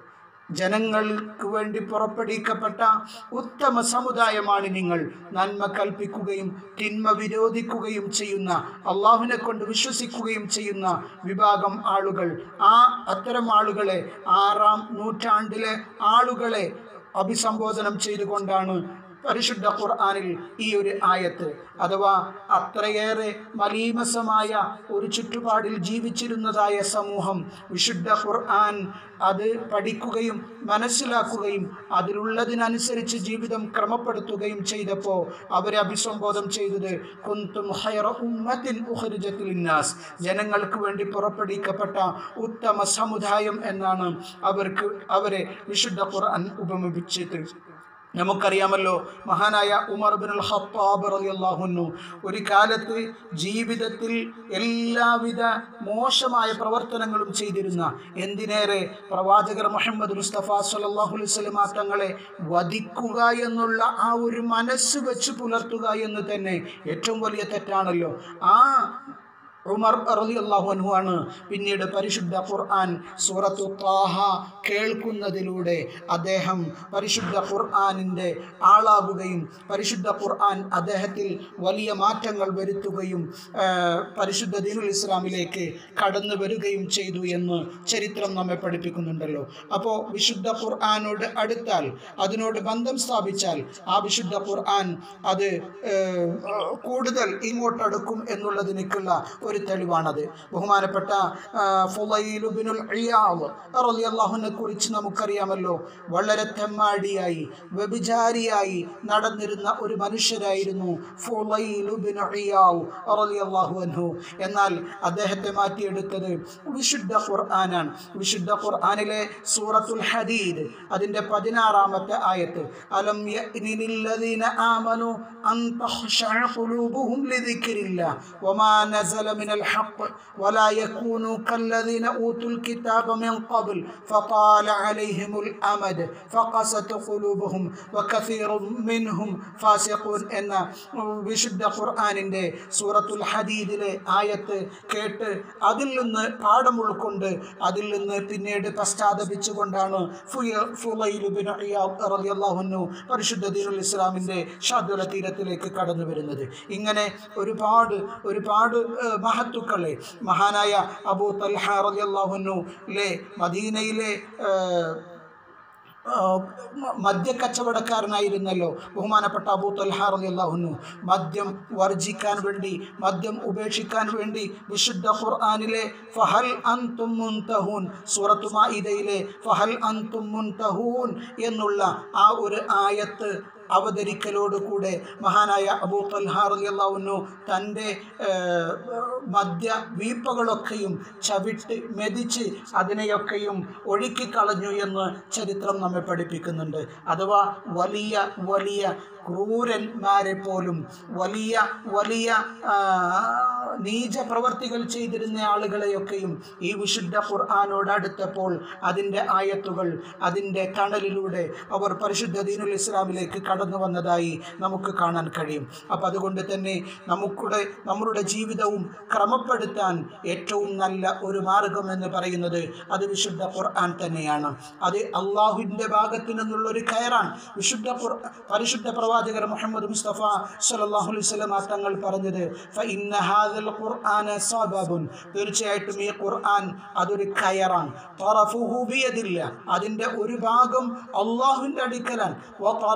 ജനങ്ങൾക്ക് വേണ്ടി പുറപ്പെടുവിക്കപ്പെട്ട ഉത്തമ സമുദായമാണ് നിങ്ങൾ നന്മ കൽപ്പിക്കുകയും തിന്മ വിരോധിക്കുകയും ചെയ്യുന്ന അള്ളാഹുവിനെ കൊണ്ട് വിശ്വസിക്കുകയും ചെയ്യുന്ന വിഭാഗം ആളുകൾ ആ അത്തരം ആളുകളെ ആറാം നൂറ്റാണ്ടിലെ ആളുകളെ അഭിസംബോധനം ചെയ്തുകൊണ്ടാണ് പരിശുദ്ധ ഖുർആനിൽ ഈ ഒരു ആയത്ത് അഥവാ അത്രയേറെ മലീമസമായ ഒരു ചുറ്റുപാടിൽ ജീവിച്ചിരുന്നതായ സമൂഹം വിശുദ്ധ ഖുർആൻ അത് പഠിക്കുകയും മനസ്സിലാക്കുകയും അതിലുള്ളതിനനുസരിച്ച് ജീവിതം ക്രമപ്പെടുത്തുകയും ചെയ്തപ്പോൾ അവരെ അഭിസംബോധം ചെയ്തത് കുന്തും ഹൈറ ഉമ്മത്തിൻ ഉഖരിജത്തിൽ ഇന്നാസ് ജനങ്ങൾക്ക് വേണ്ടി പുറപ്പെടുവിക്കപ്പെട്ട ഉത്തമ സമുദായം എന്നാണ് അവർക്ക് അവരെ വിശുദ്ധ ഖുർആൻ ഉപമിപ്പിച്ചത് നമുക്കറിയാമല്ലോ മഹാനായ ഉമർ ബിൻ ഖത്താബ് റളിയല്ലാഹുന്നു ഒരു കാലത്ത് ജീവിതത്തിൽ എല്ലാവിധ മോശമായ പ്രവർത്തനങ്ങളും ചെയ്തിരുന്ന എന്തിനേറെ പ്രവാചകർ മുഹമ്മദ് മുസ്തഫ സല്ലല്ലാഹു അലൈഹി വസല്ലമ തങ്ങളെ വധിക്കുക എന്നുള്ള ആ ഒരു മനസ്സ് വെച്ച് പുലർത്തുക എന്ന് തന്നെ ഏറ്റവും വലിയ തെറ്റാണല്ലോ ആ ഉമർ റളിയല്ലാഹു അൻഹു ആണ് പിന്നീട് പരിശുദ്ധ ഖുർആൻ സൂറത്തു താഹ കേൾക്കുന്നതിലൂടെ അദ്ദേഹം പരിശുദ്ധ ഖുർആനിൻ്റെ ആളാകുകയും പരിശുദ്ധ ഖുർആൻ അദ്ദേഹത്തിൽ വലിയ മാറ്റങ്ങൾ വരുത്തുകയും ആ, പരിശുദ്ധ ദീനുൽ ഇസ്ലാമിലേക്ക് കടന്നു വരികയും ചെയ്തു എന്ന് ചരിത്രം നമ്മെ പഠിപ്പിക്കുന്നുണ്ടല്ലോ അപ്പോൾ വിശുദ്ധ ഖുർആനോട് അടുത്താൽ അതിനോട് ബന്ധം സ്ഥാപിച്ചാൽ ആ വിശുദ്ധ ഖുർആൻ അത് ഏഹ്, കൂടുതൽ ഇങ്ങോട്ടടുക്കും എന്നുള്ളതിനേക്കുള്ള ഒരു തെളിവാണത് ബഹുമാനപ്പെട്ട ഫുലൈലുബിനുൽ റളിയല്ലാഹുവിനെ കുറിച്ച് നമുക്കറിയാമല്ലോ വളരെ തെമ്മാടിയായി വ്യഭിചാരിയായി നടന്നിരുന്ന ഒരു മനുഷ്യരായിരുന്നു ഫുലൈലുബിൻ റളിയല്ലാഹു അൻഹു എന്നാൽ അദ്ദേഹത്തെ മാറ്റിയെടുത്തത് വിശുദ്ധ ഖുർആനാണ് വിശുദ്ധ ഖുർആനിലെ സൂറത്തുൽ ഹദീദ് അതിൻ്റെ പതിനാറാമത്തെ ആയത്ത് അലം യഅ്നിലില്ലദീന ആമനു അൻ തഖ്ശഅ ഖുലൂബുഹും ലിദിക്രില്ലാഹ് വമാ നസല മിനൽ ഹഖ് വലാ യകൂനു കല്ലദീന ഊതുൽ കിതാബ മിൻ ഖബ്ൽ ഫതാല അലൈഹിമുൽ അമദ് ഫഖസത് ഖുലൂബുഹും വകസീറും മിൻഹും ഫാസിഖൂൻ എന്ന വിശുദ്ധ ഖുർആനിൻ്റെ സൂറത്തുൽ ഹദീദിലെ ആയത്ത് കേട്ട് അതിൽ നിന്ന് പാഠം ഉൾക്കൊണ്ട് അതിൽ നിന്ന് പിന്നീട് പശ്ചാത്തപിച്ചുകൊണ്ടാണ് ഫുയ- ഫുളൈൽ ബിൻ ഇയാദ് റളിയല്ലാഹു അൻഹു പരിശുദ്ധ ദീനുൽ ഇസ്ലാമിൻ്റെ ഷാദുല തീരത്തിലേക്ക് കടന്നു വരുന്നത് ഇങ്ങനെ ഒരുപാട് ഒരുപാട് ഏഹ്, മഹത്തുക്കളെ മഹാനായ അബൂ തൽഹ റളിയല്ലാഹു അൻഹു ലെ മദീനയിലെ ഏഹ്, മദ്യക്കച്ചവടക്കാരനായിരുന്നല്ലോ ബഹുമാനപ്പെട്ട അബൂ തൽഹ റളിയല്ലാഹുന്നു മദ്യം വർജിക്കാൻ വേണ്ടി മദ്യം ഉപേക്ഷിക്കാൻ വേണ്ടി വിശുദ്ധ ഖുർആനിലെ ഫഹൽ അൻതും മുൻതഹൂൻ സൂറത്തു മാഇദയിലെ ഫഹൽ അൻതും മുൻതഹൂൻ എന്നുള്ള ആ ഒരു ആയത്ത് അവതരിക്കലോടുകൂടെ മഹാനായ അബൂ തൽഹ റളിയല്ലാഹുന്നു തൻ്റെ ഏഹ്, മദ്യ വീപ്പകളൊക്കെയും ചവിട്ട് മെതിച്ച് അതിനെയൊക്കെയും ഒഴുക്കിക്കളഞ്ഞു എന്ന് ചരിത്രം നമ്മെ പഠിപ്പിക്കുന്നുണ്ട് അഥവാ വലിയ വലിയ ക്രൂരന്മാരെ പോലും വലിയ വലിയ ആ, നീച പ്രവർത്തികൾ ചെയ്തിരുന്ന ആളുകളെയൊക്കെയും ഈ വിശുദ്ധ ഖുർആാനോട് അടുത്തപ്പോൾ അതിൻ്റെ ആയത്തുകൾ അതിൻ്റെ തണലിലൂടെ അവർ പരിശുദ്ധ ദീനുൽ ഇസ്ലാമിലേക്ക് കടന്നു വന്നതായി നമുക്ക് കാണാൻ കഴിയും അപ്പം അതുകൊണ്ട് തന്നെ നമുക്കുടെ നമ്മളുടെ ജീവിതവും ക്രമപ്പെടുത്താൻ ഏറ്റവും നല്ല ഒരു മാർഗം എന്ന് പറയുന്നത് അത് വിശുദ്ധ ഖുർആൻ തന്നെയാണ് അത് അള്ളാഹുവിൻ്റെ ഭാഗത്തു നിന്നുള്ള ഒരു കയറാൻ വിശുദ്ധ ഖുർ പരിശുദ്ധ പ്രവാചകർ മുഹമ്മദ് മുസ്തഫ സല്ലല്ലാഹു അലൈഹി വസല്ലം തങ്ങൾ പറഞ്ഞത് ഫഇന്ന ഹാദൽ ഖുർആന സബബുൻ തീർച്ചയായിട്ടും ഈ ഖുർആൻ അതൊരു കയറാണ് തറഫുഹു ബിയദില്ല അതിൻ്റെ ഒരു ഭാഗം അള്ളാഹുവിൻ്റെ അടുക്കലാണ് വ തറഫഹു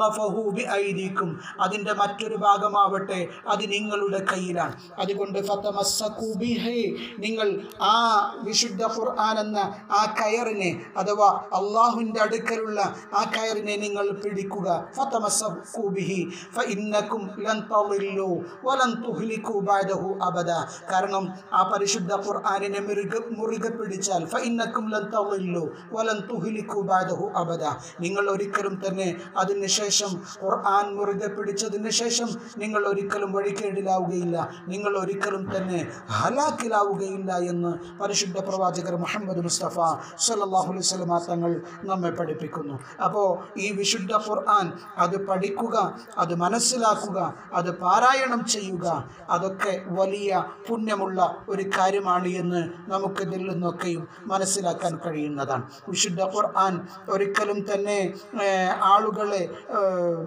ബി ഐദീക്കും അതിൻ്റെ മറ്റൊരു ഭാഗമാവട്ടെ അത് നിങ്ങളുടെ കയ്യിലാണ് അതുകൊണ്ട് ഫതമസ്സകൂ ബിഹി നിങ്ങൾ ആ വിശുദ്ധ ഖുർആൻ എന്ന ആ കയറിനെ അഥവാ അള്ളാഹുവിൻ്റെ അടുക്കലുള്ള ആ കയറിനെ നിങ്ങൾ പിടിക്കുക ഫതമസ്സകൂ ബിഹി ഫഇന്നകും ലൻ തളില്ലു വലൻ തുഹ്ലികു ബഅദഹു അബദ കാരണം ആ പരിശുദ്ധ ഖുർആനിനെ മുറുകെ മുറുകെ പിടിച്ചാൽ ഫഇന്നകും ലൻ തളില്ലു വലൻ തുഹ്ലികു ബഅദഹു അബദ നിങ്ങൾ ഒരിക്കലും തന്നെ അതിനുശേഷം ഖുർആൻ മുറുകെ പിടിച്ചതിന് ശേഷം നിങ്ങൾ ഒരിക്കലും വഴിക്കേടിലാവുകയില്ല നിങ്ങൾ ഒരിക്കലും തന്നെ ഹലാക്കിലാവുകയില്ല എന്ന് പരിശുദ്ധ പ്രവാചകർ മുഹമ്മദ് മുസ്തഫ സല്ലല്ലാഹു അലൈഹി വസല്ലമ തങ്ങൾ നമ്മെ പഠിപ്പിക്കുന്നു അപ്പോൾ ഈ വിശുദ്ധ ഖുർആൻ അത് പഠിക്കുക അത് മനസ്സിലാക്കുക അത് പാരായണം ചെയ്യുക അതൊക്കെ വലിയ പുണ്യമുള്ള ഒരു കാര്യമാണ് എന്ന് നമുക്ക് ഇതിൽ നിന്നൊക്കെയും മനസ്സിലാക്കാൻ കഴിയുന്നതാണ് വിശുദ്ധ ഖുർആൻ ഒരിക്കലും തന്നെ ഏഹ്, ആളുകളെ ഏഹ്,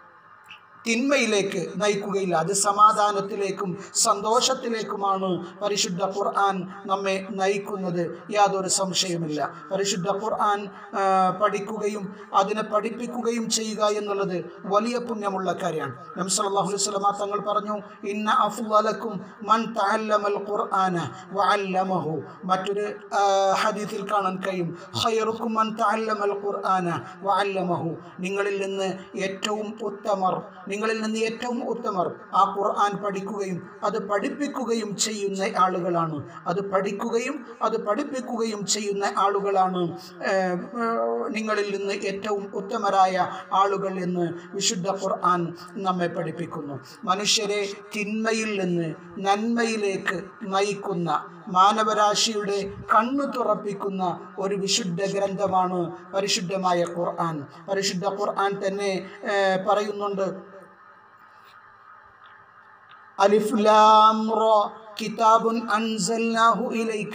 തിന്മയിലേക്ക് നയിക്കുകയില്ല അത് സമാധാനത്തിലേക്കും സന്തോഷത്തിലേക്കുമാണ് പരിശുദ്ധ ഖുർആൻ നമ്മെ നയിക്കുന്നത് യാതൊരു സംശയമില്ല പരിശുദ്ധ ഖുർആൻ ആ, പഠിക്കുകയും അതിനെ പഠിപ്പിക്കുകയും ചെയ്യുക എന്നുള്ളത് വലിയ പുണ്യമുള്ള കാര്യമാണ് നബി സല്ലല്ലാഹു അലൈഹി വസല്ലമ തങ്ങൾ പറഞ്ഞു ഇന്ന അഫ്ളലക്കും മൻ തഅല്ലമൽ ഖുർആന വഅല്ലമഹു മറ്റൊരു ആ, ഹദീസിൽ കാണാൻ കഴിയും ഖൈറുക്കും മൻ തഅല്ലമൽ ഖുർആന വഅല്ലമഹു നിങ്ങളിൽ നിന്ന് ഏറ്റവും ഉത്തമർ നിങ്ങളിൽ നിന്ന് ഏറ്റവും ഉത്തമർ ആ ഖുർആൻ പഠിക്കുകയും അത് പഠിപ്പിക്കുകയും ചെയ്യുന്ന ആളുകളാണ് അത് പഠിക്കുകയും അത് പഠിപ്പിക്കുകയും ചെയ്യുന്ന ആളുകളാണ് ഏർ, ഏർ, നിങ്ങളിൽ നിന്ന് ഏറ്റവും ഉത്തമരായ ആളുകൾ എന്ന് വിശുദ്ധ ഖുർആൻ നമ്മെ പഠിപ്പിക്കുന്നു മനുഷ്യരെ തിന്മയിൽ നിന്ന് നന്മയിലേക്ക് നയിക്കുന്ന മാനവരാശിയുടെ കണ്ണു തുറപ്പിക്കുന്ന ഒരു വിശുദ്ധ ഗ്രന്ഥമാണ് പരിശുദ്ധമായ ഖുർആൻ പരിശുദ്ധ ഖുർആൻ തന്നെ ഏർ, പറയുന്നുണ്ട് അലിഫ് ലാം റ كتاب أنزلناه إليك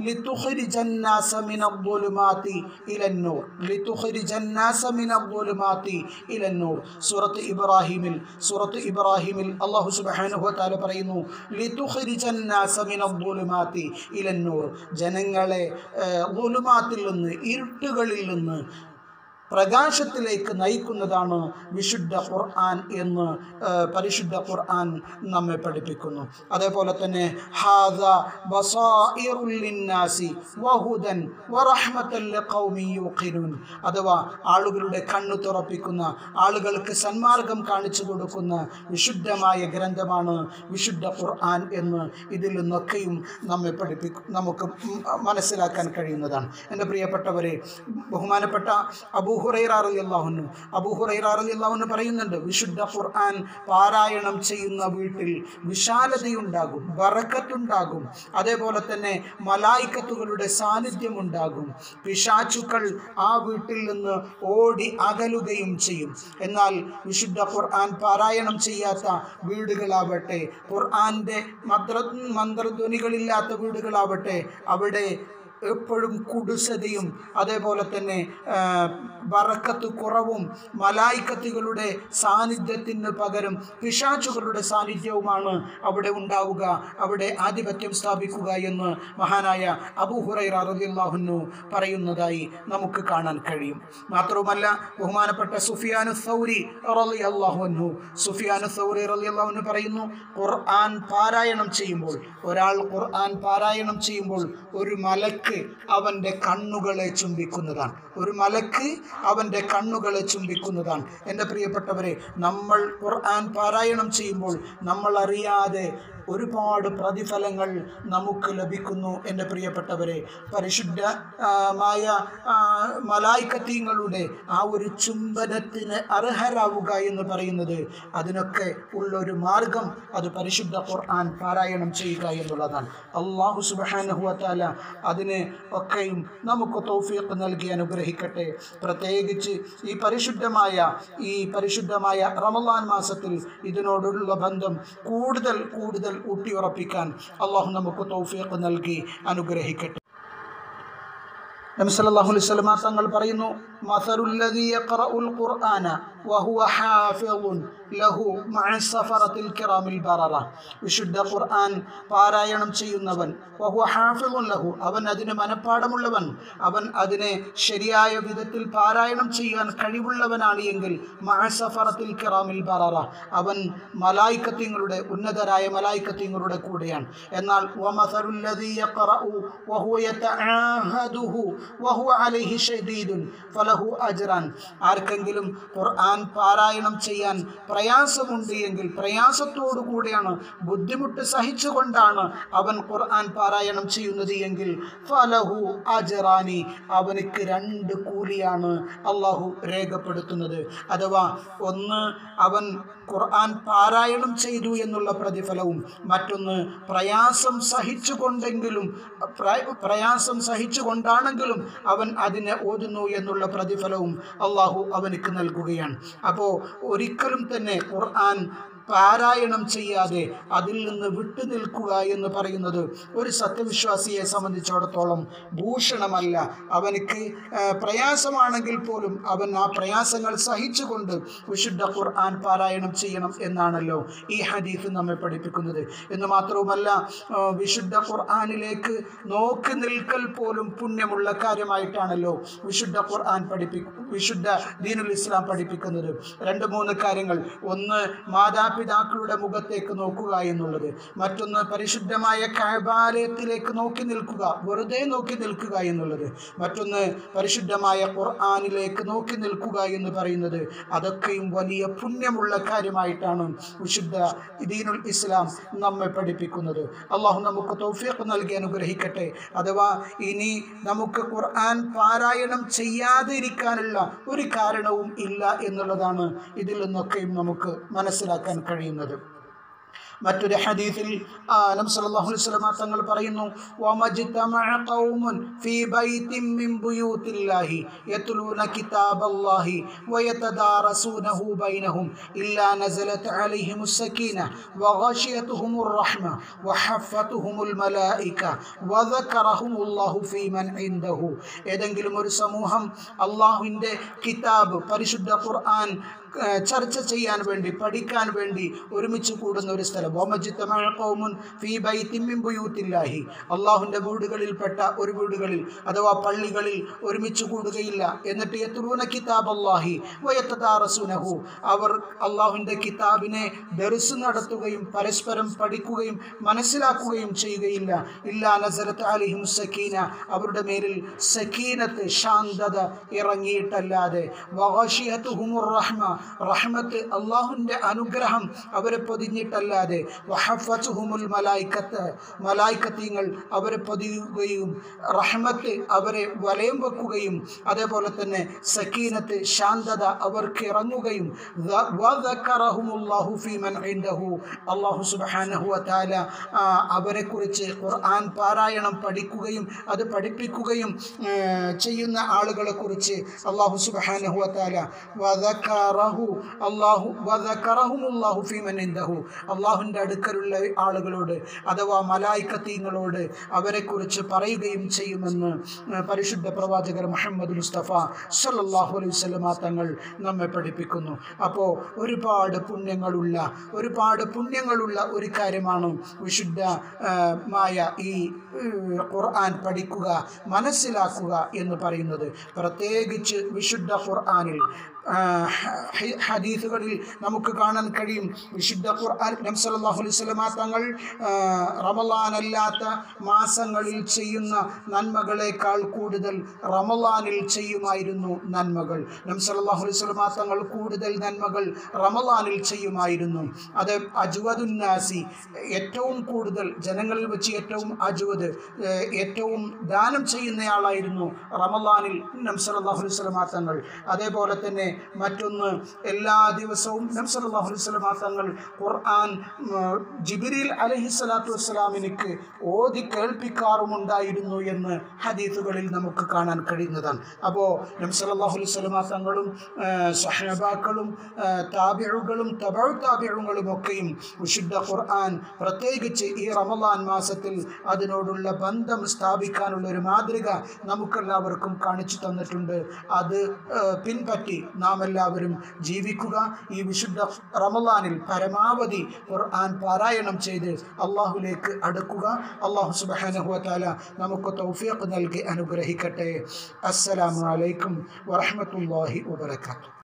لتخرج الناس من الظلمات إلى النور لتخرج الناس من الظلمات إلى النور സൂറത്ത് ഇബ്രാഹിമിൽ സൂറത്ത് ഇബ്രാഹിമിൽ അള്ളാഹു സുബ്ഹാനഹു വതആല പറയുന്നു ലിതുഖ്രിജ الناس من الظلمات إلى النور ജനങ്ങളെ ഏഹ്, ളുലുമാത്തിൽ നിന്ന് ഇരുട്ടുകളിൽ നിന്ന് പ്രകാശത്തിലേക്ക് നയിക്കുന്നതാണ് വിശുദ്ധ ഖുർആൻ എന്ന് ആ, പരിശുദ്ധ ഖുർആൻ നമ്മെ പഠിപ്പിക്കുന്നു അതേപോലെ തന്നെ ഹാദ ബസായിറുൽ ലിന്നാസി വഹുദൻ വറഹ്മത്തൽ ലിഖൗമി യൂഖിനൂൻ അഥവാ ആളുകളുടെ കണ്ണു തുറപ്പിക്കുന്ന ആളുകൾക്ക് സന്മാർഗം കാണിച്ചു കൊടുക്കുന്ന വിശുദ്ധമായ ഗ്രന്ഥമാണ് വിശുദ്ധ ഖുർആൻ എന്ന് ഇതിൽ നിന്നൊക്കെയും നമ്മെ പഠിപ്പിക്കും നമുക്ക് ഉം മനസ്സിലാക്കാൻ കഴിയുന്നതാണ് എൻ്റെ പ്രിയപ്പെട്ടവരെ ബഹുമാനപ്പെട്ട അബൂഹുറൈറ റളിയല്ലാഹുന്നു അബൂഹുറൈറ റളിയല്ലാഹുന്നു പറയുന്നുണ്ട് വിശുദ്ധ ഖുർആൻ പാരായണം ചെയ്യുന്ന വീട്ടിൽ വിശാലതയുണ്ടാകും ബറക്കത്തുണ്ടാകും അതേപോലെ തന്നെ മലായിക്കത്തുകളുടെ സാന്നിധ്യം ഉണ്ടാകും പിശാചുക്കൾ ആ വീട്ടിൽ നിന്ന് ഓടി അകലുകയും ചെയ്യും എന്നാൽ വിശുദ്ധ ഖുർആൻ പാരായണം ചെയ്യാത്ത വീടുകളാവട്ടെ ഖുർആന്റെ മന്ത്ര മന്ത്രധ്വനികളില്ലാത്ത വീടുകളാവട്ടെ അവിടെ എപ്പോഴും കുടുസതയും അതേപോലെ തന്നെ ആ, ബറക്കത്ത് കുറവും മലായിക്കത്തുകളുടെ സാന്നിധ്യത്തിന് പകരം പിശാചുകളുടെ സാന്നിധ്യവുമാണ് അവിടെ ഉണ്ടാവുക അവിടെ ആധിപത്യം സ്ഥാപിക്കുക എന്ന് മഹാനായ അബൂഹുറൈറ റളിയല്ലാഹുന്നു പറയുന്നതായി നമുക്ക് കാണാൻ കഴിയും മാത്രവുമല്ല ബഹുമാനപ്പെട്ട സുഫിയാനു സൗരി റളിയല്ലാഹുന്നു സുഫിയാനു സൗരി റളിയല്ലാഹുന്നു പറയുന്നു ഖുർആൻ പാരായണം ചെയ്യുമ്പോൾ ഒരാൾ ഖുർആൻ പാരായണം ചെയ്യുമ്പോൾ ഒരു മലക്ക് അവൻ്റെ കണ്ണുകളെ ചുംബിക്കുന്നതാണ് ഒരു മലക്ക് അവൻ്റെ കണ്ണുകളെ ചുംബിക്കുന്നതാണ് എൻ്റെ പ്രിയപ്പെട്ടവരെ നമ്മൾ ഖുർആൻ പാരായണം ചെയ്യുമ്പോൾ നമ്മൾ അറിയാതെ ഒരുപാട് പ്രതിഫലങ്ങൾ നമുക്ക് ലഭിക്കുന്നു എൻ്റെ പ്രിയപ്പെട്ടവരെ പരിശുദ്ധ ആ, മായ ആ, മലായിക്കത്തീങ്ങളുടെ ആ ഒരു ചുംബനത്തിന് അർഹരാവുക എന്ന് പറയുന്നത് അതിനൊക്കെ ഉള്ളൊരു മാർഗം അത് പരിശുദ്ധ ഖുർആൻ പാരായണം ചെയ്യുക എന്നുള്ളതാണ് അള്ളാഹു സുബാനഹുവത്താല അതിന് ഒക്കെയും നമുക്ക് തൗഫീഖ് നൽകി അനുഗ്രഹിക്കട്ടെ പ്രത്യേകിച്ച് ഈ പരിശുദ്ധമായ ഈ പരിശുദ്ധമായ റമദാൻ മാസത്തിൽ ഇതിനോടുള്ള ബന്ധം കൂടുതൽ കൂടുതൽ ഊട്ടിയുറപ്പിക്കാൻ അള്ളാഹു നമുക്ക് തൗഫീഖ് നൽകി അനുഗ്രഹിക്കട്ടെ നബി സല്ലല്ലാഹു അലൈഹി വസല്ലമ തങ്ങൾ പറയുന്നു മസലുല്ലദീ യഖറഉൽ ഖുർആന وهو حافظ له مع السفرة الكرام البررة വിശുദ്ധ ഖുർആൻ പാരായണം ചെയ്യുന്നവൻ വഹുവ ഹാഫിളുൻ ലഹു അവൻ അതിന് മനഃപ്പാടമുള്ളവൻ അവൻ അതിനെ ശരിയായ വിധത്തിൽ പാരായണം ചെയ്യാൻ കഴിവുള്ളവനാണ് എങ്കിൽ മഹസഫറത്തിൽ കിറാമിൽ ബററ അവൻ മലായിക്കത്യങ്ങളുടെ ഉന്നതരായ മലായിക്കത്യങ്ങളുടെ കൂടെയാണ് എന്നാൽ വമസലുല്ലദീ യഖറഉ വഹുവ യതആഹദുഹു വഹുവ അലൈഹി ഷദീദുൻ ഫലഹു അജ്റാൻ ആർക്കെങ്കിലും ഖുർആൻ പാരായണം ചെയ്യാൻ പ്രയാസമുണ്ട് എങ്കിൽ പ്രയാസത്തോടു കൂടെയാണ് ബുദ്ധിമുട്ട് സഹിച്ചുകൊണ്ടാണ് അവൻ ഖുർആൻ പാരായണം ചെയ്യുന്നത് എങ്കിൽ ഫലഹു അജറാനി അവനിക്ക് രണ്ട് കൂലിയാണ് അള്ളാഹു രേഖപ്പെടുത്തുന്നത് അഥവാ ഒന്ന് അവൻ ഖുർആൻ പാരായണം ചെയ്തു എന്നുള്ള പ്രതിഫലവും മറ്റൊന്ന് പ്രയാസം സഹിച്ചുകൊണ്ടെങ്കിലും പ്ര- പ്രയാസം സഹിച്ചുകൊണ്ടാണെങ്കിലും അവൻ അതിനെ ഓതുന്നു എന്നുള്ള പ്രതിഫലവും അള്ളാഹു അവനിക്ക് നൽകുകയാണ് അപ്പോൾ ഒരിക്കലും തന്നെ ഖുർആൻ പാരായണം ചെയ്യാതെ അതിൽ നിന്ന് വിട്ടുനിൽക്കുക എന്ന് പറയുന്നത് ഒരു സത്യവിശ്വാസിയെ സംബന്ധിച്ചിടത്തോളം ഭൂഷണമല്ല അവനക്ക് ആ, പ്രയാസമാണെങ്കിൽ പോലും അവൻ ആ പ്രയാസങ്ങൾ സഹിച്ചുകൊണ്ട് വിശുദ്ധ ഖുർആൻ പാരായണം ചെയ്യണം എന്നാണല്ലോ ഈ ഹദീഫ് നമ്മെ പഠിപ്പിക്കുന്നത് എന്ന് മാത്രവുമല്ല ആ, വിശുദ്ധ ഖുർആനിലേക്ക് നോക്കി നിൽക്കൽ പോലും പുണ്യമുള്ള കാര്യമായിട്ടാണല്ലോ വിശുദ്ധ ഖുർആൻ പഠിപ്പി വിശുദ്ധ ദീനുൽ ഇസ്ലാം പഠിപ്പിക്കുന്നത് രണ്ട് മൂന്ന് കാര്യങ്ങൾ ഒന്ന് മാതാപിതാക്കളുടെ മുഖത്തേക്ക് നോക്കുക എന്നുള്ളത് മറ്റൊന്ന് പരിശുദ്ധമായ കഴബാലയത്തിലേക്ക് നോക്കി നിൽക്കുക വെറുതെ നോക്കി നിൽക്കുക എന്നുള്ളത് മറ്റൊന്ന് പരിശുദ്ധമായ ഖുർആാനിലേക്ക് നോക്കി നിൽക്കുക എന്ന് പറയുന്നത് അതൊക്കെയും വലിയ പുണ്യമുള്ള കാര്യമായിട്ടാണ് വിശുദ്ധ ദീനുൽ ഇസ്ലാം നമ്മെ പഠിപ്പിക്കുന്നത് അള്ളാഹു നമുക്ക് തൗഫീഖ് നൽകി അനുഗ്രഹിക്കട്ടെ അഥവാ ഇനി നമുക്ക് ഖുർആൻ പാരായണം ചെയ്യാതിരിക്കാനുള്ള ഒരു കാരണവും ഇല്ല എന്നുള്ളതാണ് ഇതിൽ നിന്നൊക്കെയും നമുക്ക് മനസ്സിലാക്കാൻ കഴിയുന്നത് മറ്റൊരു ഹദീസിൽ ആ, നബി സല്ലല്ലാഹു അലൈഹി വസല്ലമ തങ്ങൾ പറയുന്നു വമജ്തമഅ ഖൗമുൻ ഫീ ബൈത്തിൻ മിൻ ബുയൂത്തില്ലാഹി യത്ലൂന കിതാബല്ലാഹി വയതദാറസൂനഹു ബൈനഹും ഇല്ലാ നസലത് അലൈഹിമുസ് സക്കീന വഗശിയതുഹുമുർ റഹ്മ വഹഫത്തുഹുമുൽ മലായിക വദക്കറഹുമുല്ലാഹു ഫീമൻ ഇൻദഹു ഏതെങ്കിലും ഒരു സമൂഹം അള്ളാഹുവിൻ്റെ കിതാബ് പരിശുദ്ധ ഖുർആൻ ആ, ചർച്ച ചെയ്യാൻ വേണ്ടി പഠിക്കാൻ വേണ്ടി ഒരുമിച്ച് കൂടുന്ന ഒരു സ്ഥലം വമജിത്തമഴ കൗമുൻ ഫീ ബൈത്തിൻ മിൻ ബുയൂത്തില്ലാഹി അള്ളാഹുവിൻ്റെ വീടുകളിൽപ്പെട്ട ഒരു വീടുകളിൽ അഥവാ പള്ളികളിൽ ഒരുമിച്ച് കൂടുകയില്ല എന്നിട്ട് യത്തുറൂന കിതാബ് അള്ളാഹി വയത്തദാറസുനഹു അവർ അള്ളാഹുവിൻ്റെ കിതാബിനെ ദർസ് നടത്തുകയും പരസ്പരം പഠിക്കുകയും മനസ്സിലാക്കുകയും ചെയ്യുകയില്ല ഇല്ലാ നസരത്ത് അലിഹിം സക്കീന അവരുടെ മേലിൽ സക്കീനത്ത് ശാന്തത ഇറങ്ങിയിട്ടല്ലാതെ വഗശിയത്തുഹുമുർ റഹ്മ റഹ്മത്ത് അള്ളാഹുവിൻ്റെ അനുഗ്രഹം അവരെ പൊതിഞ്ഞിട്ടല്ലാതെ വഹഫത്തുഹുമുൽ മലായിക്കത്ത് മലായിക്കത്തീങ്ങൾ അവരെ പൊതിയുകയും റഹ്മത്ത് അവരെ വലയം വെക്കുകയും അതേപോലെ തന്നെ സക്കീനത്ത് ശാന്തത അവർക്ക് ഇറങ്ങുകയും വ- വദക്കറഹുമുല്ലാഹു ഫീമൻ ഇൻദഹു അള്ളാഹു സുബ്ഹാനഹു വതആല ആ, അവരെക്കുറിച്ച് ഖുർആൻ പാരായണം പഠിക്കുകയും അത് പഠിപ്പിക്കുകയും ഏ, ചെയ്യുന്ന ആളുകളെ കുറിച്ച് അള്ളാഹു സുബ്ഹാനഹു വതആല വദക്കറഹു അള്ളാഹു വദക്കറഹുമുല്ലാഹു ഫീമൻ ഇൻദഹു അള്ളാഹുവിൻ്റെ അടുക്കലുള്ള ആളുകളോട് അഥവാ മലായിക്കത്തീങ്ങളോട് അവരെക്കുറിച്ച് പറയുകയും ചെയ്യുമെന്ന് ഏ, പരിശുദ്ധ പ്രവാചകർ മുഹമ്മദ് മുസ്തഫ സല്ലല്ലാഹു അലൈഹി വസല്ലമ തങ്ങൾ നമ്മെ പഠിപ്പിക്കുന്നു അപ്പോൾ ഒരുപാട് പുണ്യങ്ങളുള്ള ഒരുപാട് പുണ്യങ്ങളുള്ള ഒരു കാര്യമാണ് വിശുദ്ധ ആ, മായ ഈ ഏ, ഖുർആൻ പഠിക്കുക മനസ്സിലാക്കുക എന്ന് പറയുന്നത് പ്രത്യേകിച്ച് വിശുദ്ധ ഖുർആനിൽ ആ, ഹ- ഹദീസുകളിൽ നമുക്ക് കാണാൻ കഴിയും വിശുദ്ധ ഖുർആൻ നബി സല്ലല്ലാഹു അലൈഹി വസല്ലമ തങ്ങൾ ആ, റമളാനല്ലാത്ത മാസങ്ങളിൽ ചെയ്യുന്ന നന്മകളേക്കാൾ കൂടുതൽ റമളാനിൽ ചെയ്യുമായിരുന്നു നന്മകൾ നബി സല്ലല്ലാഹു അലൈഹി വസല്ലമ തങ്ങൾ കൂടുതൽ നന്മകൾ റമളാനിൽ ചെയ്യുമായിരുന്നു അത് അജ്വദുന്നാസി ഏറ്റവും കൂടുതൽ ജനങ്ങളിൽ വെച്ച് ഏറ്റവും അജ്വദ് ഏഹ്, ഏറ്റവും ദാനം ചെയ്യുന്നയാളായിരുന്നു റമളാനിൽ നബി സല്ലല്ലാഹു അലൈഹി വസല്ലമ തങ്ങൾ അതേപോലെ തന്നെ മറ്റൊന്ന് എല്ലാ ദിവസവും നബി സല്ലല്ലാഹു അലൈഹി വസല്ലമ തങ്ങൾ ഖുർആൻ ഉം, ജിബ്രീൽ അലൈഹി സ്വലാത്തു വസ്സലാമിനിക്ക് ഓതി കേൾപ്പിക്കാറുമുണ്ടായിരുന്നു എന്ന് ഹദീസുകളിൽ നമുക്ക് കാണാൻ കഴിയുന്നതാണ് അപ്പോൾ നബി സല്ലല്ലാഹു അലൈഹി വസല്ലമ തങ്ങളും ആ, സഹാബാക്കളും ആ, താബിഉകളും തബഉ താബിഉകളും ഒക്കെയും വിശുദ്ധ ഖുർആൻ പ്രത്യേകിച്ച് ഈ റമളാൻ മാസത്തിൽ അതിനോടുള്ള ബന്ധം സ്ഥാപിക്കാനുള്ള ഒരു മാതൃക നമുക്കെല്ലാവർക്കും കാണിച്ചു തന്നിട്ടുണ്ട് അത് ആ, പിൻപറ്റി നാം എല്ലാവരും ജീവിക്കുക ഈ വിശുദ്ധ റമദാനിൽ പരമാവധി ഖുർആൻ പാരായണം ചെയ്ത് അള്ളാഹുലേക്ക് അടുക്കുക അള്ളാഹു സുബാനഹുവ താല നമുക്ക് തൗഫീഖ് നൽകി അനുഗ്രഹിക്കട്ടെ അസ്സലാമു അലൈക്കും വറഹ്മത്തുള്ളാഹി വബറകാതുഹു